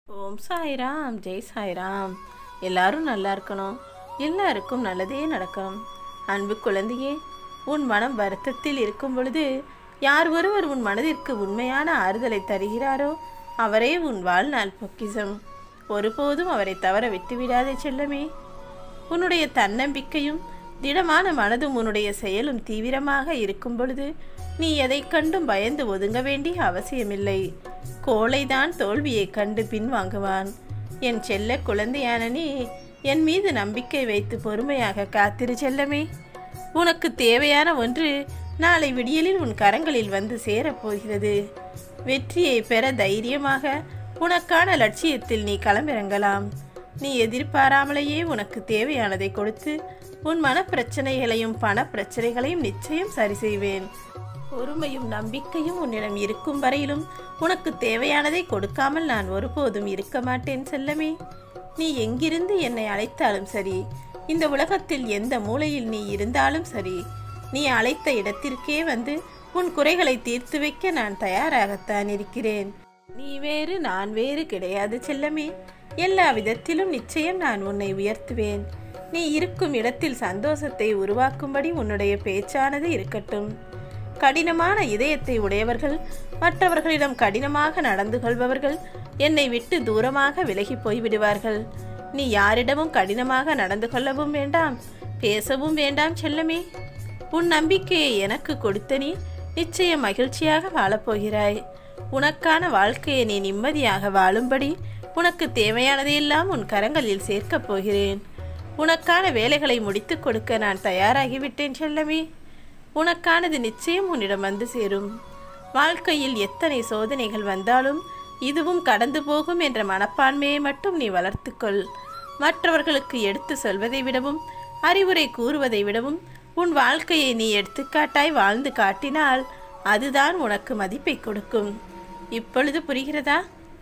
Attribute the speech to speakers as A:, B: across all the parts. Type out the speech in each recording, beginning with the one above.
A: ஓம் சாய்ராம் ஜெய் சாய்ராம் எல்லாரும் நல்லா இருக்கணும் எல்லாருக்கும் நல்லதே நடக்கணும் அன்பு குழந்தையே உன் மனம் வருத்தத்தில் இருக்கும் பொழுது யார் ஒருவர் உன் மனதிற்கு உண்மையான ஆறுதலை தருகிறாரோ அவரே உன் வாழ்நாள் பொக்கிஷம் ஒருபோதும் அவரை தவற விட்டுவிடாதே செல்லமே உன்னுடைய தன்னம்பிக்கையும் திடமான மனதும் உன்னுடைய செயலும் தீவிரமாக இருக்கும் பொழுது நீ எதைக் கண்டும் பயந்து ஒதுங்க வேண்டிய அவசியமில்லை கோழைதான் தோல்வியைக் கண்டு பின்வாங்குவான் என் செல்ல குழந்தையான நீ என் மீது நம்பிக்கை வைத்து பொறுமையாக காத்திரு செல்லமே உனக்கு தேவையான ஒன்று நாளை விடியலில் உன் கரங்களில் வந்து சேரப்போகிறது வெற்றியை பெற தைரியமாக உனக்கான லட்சியத்தில் நீ களமிறங்கலாம் நீ எதிர்பாராமலேயே உனக்கு தேவையானதை கொடுத்து உன் மனப்பிரச்சனைகளையும் பண பிரச்சனைகளையும் நிச்சயம் சரி செய்வேன் பொறுமையும் நம்பிக்கையும் உன்னிடம் இருக்கும் வரையிலும் உனக்கு தேவையானதை கொடுக்காமல் நான் ஒருபோதும் இருக்க மாட்டேன் செல்லமே நீ எங்கிருந்து என்னை அழைத்தாலும் சரி இந்த உலகத்தில் எந்த மூலையில் நீ இருந்தாலும் சரி நீ அழைத்த இடத்திற்கே வந்து உன் குறைகளை தீர்த்து வைக்க நான் தயாராகத்தான் இருக்கிறேன் நீ வேறு நான் வேறு கிடையாது செல்லமே எல்லா விதத்திலும் நிச்சயம் நான் உன்னை உயர்த்துவேன் நீ இருக்கும் இடத்தில் சந்தோஷத்தை உருவாக்கும்படி உன்னுடைய பேச்சானது இருக்கட்டும் கடினமான இதயத்தை உடையவர்கள் மற்றவர்களிடம் கடினமாக நடந்து கொள்பவர்கள் என்னை விட்டு தூரமாக விலகி போய்விடுவார்கள் நீ யாரிடமும் கடினமாக நடந்து கொள்ளவும் வேண்டாம் பேசவும் வேண்டாம் செல்லமே உன் நம்பிக்கையை எனக்கு கொடுத்த நீ நிச்சயம் மகிழ்ச்சியாக வாழப்போகிறாய் உனக்கான வாழ்க்கையை நீ நிம்மதியாக வாழும்படி உனக்கு தேவையானதையெல்லாம் உன் கரங்களில் சேர்க்கப் போகிறேன் உனக்கான வேலைகளை முடித்துக் கொடுக்க நான் தயாராகிவிட்டேன் செல்லமே உனக்கானது நிச்சயம் உன்னிடம் வந்து சேரும் வாழ்க்கையில் எத்தனை சோதனைகள் வந்தாலும் இதுவும் கடந்து போகும் என்ற மனப்பான்மையை மட்டும் நீ வளர்த்துக்கொள் மற்றவர்களுக்கு எடுத்து சொல்வதை விடவும் அறிவுரை கூறுவதை விடவும் உன் வாழ்க்கையை நீ எடுத்துக்காட்டாய் வாழ்ந்து காட்டினால் அதுதான் உனக்கு மதிப்பை கொடுக்கும் இப்பொழுது புரிகிறதா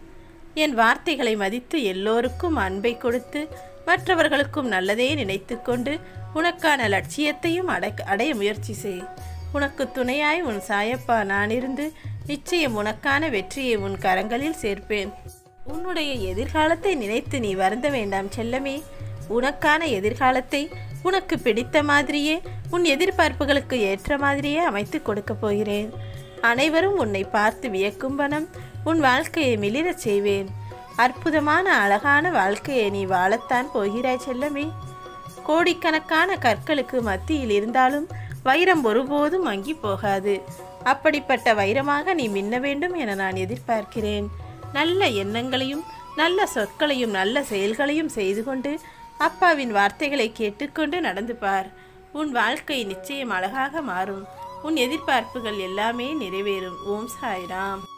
A: என் வார்த்தைகளை மதித்து எல்லோருக்கும் அன்பை கொடுத்து மற்றவர்களுக்கும் நல்லதே நினைத்துக்கொண்டு உனக்கான லட்சியத்தையும் அடை அடைய முயற்சி செய் உனக்கு துணையாய் உன் சாயப்பா நான் இருந்து நிச்சயம் உனக்கான வெற்றியை உன் கரங்களில் சேர்ப்பேன் உன்னுடைய எதிர்காலத்தை நினைத்து நீ வருந்த வேண்டாம் செல்லமே உனக்கான எதிர்காலத்தை உனக்கு பிடித்த மாதிரியே உன் எதிர்பார்ப்புகளுக்கு ஏற்ற மாதிரியே அமைத்து கொடுக்கப் போகிறேன் அனைவரும் உன்னை பார்த்து வியக்கும் வனம் உன் வாழ்க்கையை மிளிரச் செய்வேன் அற்புதமான அழகான வாழ்க்கையை நீ வாழத்தான் போகிறாய் செல்லமே கோடிக்கணக்கான கற்களுக்கு மத்தியில் இருந்தாலும் வைரம் ஒருபோதும் மங்கி போகாது அப்படிப்பட்ட வைரமாக நீ மின்ன வேண்டும் என நான் எதிர்பார்க்கிறேன் நல்ல எண்ணங்களையும் நல்ல சொற்களையும் நல்ல செயல்களையும் செய்து கொண்டு அப்பாவின் வார்த்தைகளை கேட்டுக்கொண்டு நடந்து பார் உன் வாழ்க்கை நிச்சயம் அழகாக மாறும் உன் எதிர்பார்ப்புகள் எல்லாமே நிறைவேறும் ஓம் சாய்ராம்